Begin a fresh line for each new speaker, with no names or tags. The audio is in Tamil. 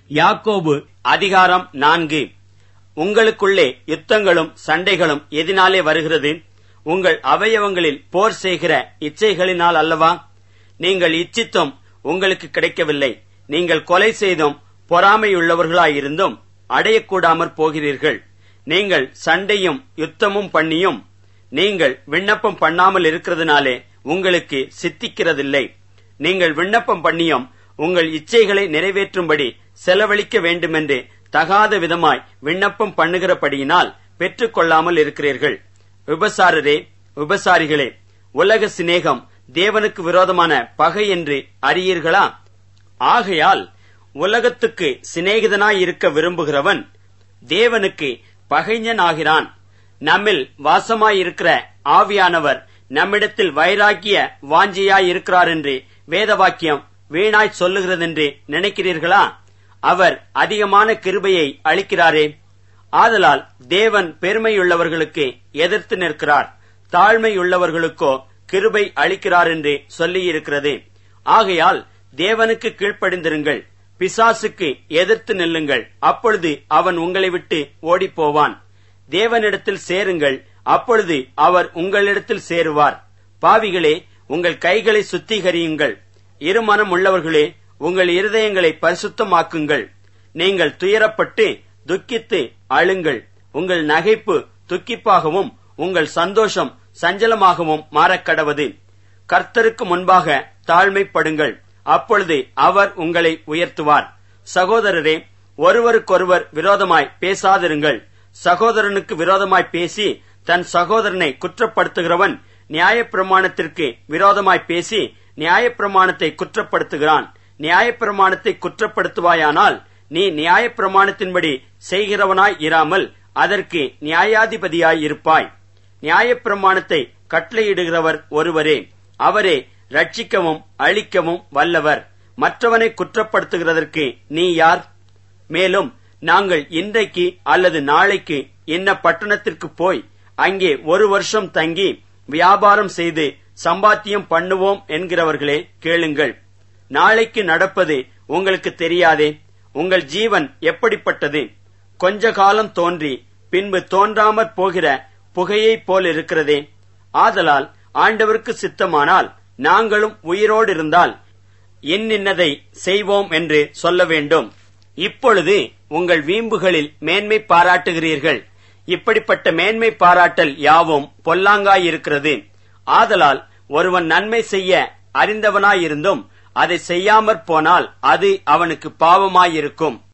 யாக்கோபு அதிகாரம் நான்கு உங்களுக்குள்ளே யுத்தங்களும் சண்டைகளும் எதினாலே வருகிறது உங்கள் அவயவங்களில் போர் செய்கிற இச்சைகளினால் அல்லவா நீங்கள் இச்சித்தும் உங்களுக்கு கிடைக்கவில்லை நீங்கள் கொலை செய்தும் பொறாமையுள்ளவர்களாயிருந்தும் அடையக்கூடாமற் போகிறீர்கள் நீங்கள் சண்டையும் யுத்தமும் பண்ணியும் நீங்கள் விண்ணப்பம் பண்ணாமல் இருக்கிறதுனாலே உங்களுக்கு சித்திக்கிறதில்லை நீங்கள் விண்ணப்பம் பண்ணியும் உங்கள் இச்சைகளை நிறைவேற்றும்படி செலவழிக்க வேண்டுமென்று தகாத விதமாய் விண்ணப்பம் பண்ணுகிறபடியினால் பெற்றுக் கொள்ளாமல் இருக்கிறீர்கள் விபசாரரே விபசாரிகளே உலக சிநேகம் தேவனுக்கு விரோதமான பகை என்று அறியீர்களா ஆகையால் உலகத்துக்கு சிநேகிதனாய் இருக்க விரும்புகிறவன் தேவனுக்கு பகைஞனாகிறான் நம்மில் வாசமாயிருக்கிற ஆவியானவர் நம்மிடத்தில் வைராக்கிய வாஞ்சியாயிருக்கிறார் என்று வேதவாக்கியம் வீணாய் சொல்லுகிறதென்று நினைக்கிறீர்களா அவர் அதிகமான கிருபையை அளிக்கிறாரே ஆதலால் தேவன் பெருமையுள்ளவர்களுக்கு எதிர்த்து நிற்கிறார் தாழ்மையுள்ளவர்களுக்கோ கிருபை அளிக்கிறார் என்று சொல்லியிருக்கிறது ஆகையால் தேவனுக்கு கீழ்ப்படிந்திருங்கள் பிசாசுக்கு எதிர்த்து நில்லுங்கள் அப்பொழுது அவன் உங்களை விட்டு ஓடிப்போவான் தேவனிடத்தில் சேருங்கள் அப்பொழுது அவர் உங்களிடத்தில் சேருவார் பாவிகளே உங்கள் கைகளை சுத்திகரியுங்கள் இருமனம் உள்ளவர்களே உங்கள் இருதயங்களை பரிசுத்தமாக்குங்கள் நீங்கள் துயரப்பட்டு துக்கித்து அழுங்கள் உங்கள் நகைப்பு துக்கிப்பாகவும் உங்கள் சந்தோஷம் சஞ்சலமாகவும் மாறக்கடவது கர்த்தருக்கு முன்பாக தாழ்மைப்படுங்கள் அப்பொழுது அவர் உங்களை உயர்த்துவார் சகோதரரே ஒருவருக்கொருவர் விரோதமாய் பேசாதிருங்கள் சகோதரனுக்கு விரோதமாய் பேசி தன் சகோதரனை குற்றப்படுத்துகிறவன் நியாயப்பிரமாணத்திற்கு விரோதமாய் பேசி நியாயப்பிரமாணத்தை குற்றப்படுத்துகிறான் நியாயப்பிரமாணத்தை குற்றப்படுத்துவாயானால் நீ நியாயப்பிரமாணத்தின்படி செய்கிறவனாய் இராமல் அதற்கு நியாயாதிபதியாய் இருப்பாய் நியாயப்பிரமாணத்தை கட்டளையிடுகிறவர் ஒருவரே அவரே ரட்சிக்கவும் அழிக்கவும் வல்லவர் மற்றவனை குற்றப்படுத்துகிறதற்கு நீ யார் மேலும் நாங்கள் இன்றைக்கு அல்லது நாளைக்கு இன்ன பட்டணத்திற்கு போய் அங்கே ஒரு வருஷம் தங்கி வியாபாரம் செய்து சம்பாத்தியம் பண்ணுவோம் என்கிறவர்களே கேளுங்கள் நாளைக்கு நடப்பது உங்களுக்கு தெரியாதே உங்கள் ஜீவன் எப்படிப்பட்டது கொஞ்ச காலம் தோன்றி பின்பு தோன்றாமற் போகிற புகையைப் போல் இருக்கிறதே ஆதலால் ஆண்டவருக்கு சித்தமானால் நாங்களும் உயிரோடு இருந்தால் இன்னின்னதை செய்வோம் என்று சொல்ல வேண்டும் இப்பொழுது உங்கள் வீம்புகளில் மேன்மை பாராட்டுகிறீர்கள் இப்படிப்பட்ட மேன்மை பாராட்டல் யாவும் பொல்லாங்காயிருக்கிறது ஆதலால் ஒருவன் நன்மை செய்ய அறிந்தவனாயிருந்தும் அதை செய்யாமற் போனால் அது அவனுக்கு பாவமாயிருக்கும்